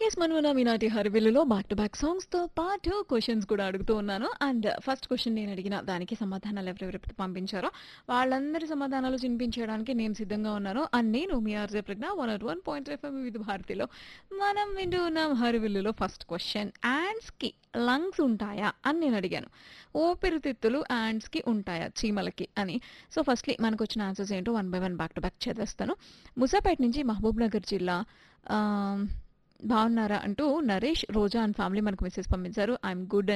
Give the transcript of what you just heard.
yes మనమున మీనాటి హరివిల్లులో బ్యాక్ టు బ్యాక్ సాంగ్స్ తో పాటు క్వశ్చన్స్ కూడా అడుగుతూ ఉన్నాను అండ్ ఫస్ట్ క్వశ్చన్ నేను అడిగిన దానికి సమాధానాలు ఎవరెవరైతే పంపించారో వాళ్ళందరి సమాధానాలు వినిపించడానికి నేను సిద్ధంగా ఉన్నాను అండ్ నేను మీ RJ Pragna one at one point FM వివిధ భారతిలో మనం వింటూ ఉన్నాం హరివిల్లులో ఫస్ట్ క్వశ్చన్ యాండ్స్ కి లంగ్స్ ఉంటాయా అని నేను అడిగాను ఊపిరితిత్తులు యాండ్స్ కి ఉంటాయా చీమలకి అని సో ఫస్ట్లీ మనకు వచ్చిన ఆన్సర్స్ ఏంటో one by one back to back చదివేస్తాను ముసాపేట నుంచి మహబూబ్ నగర్ జిల్లా ఆ, బాగున్నారా అంటూ నరేష్ రోజా అండ్ ఫ్యామిలీ మనకు మెసేజ్ పంపించారు ఐఎమ్ గుడ్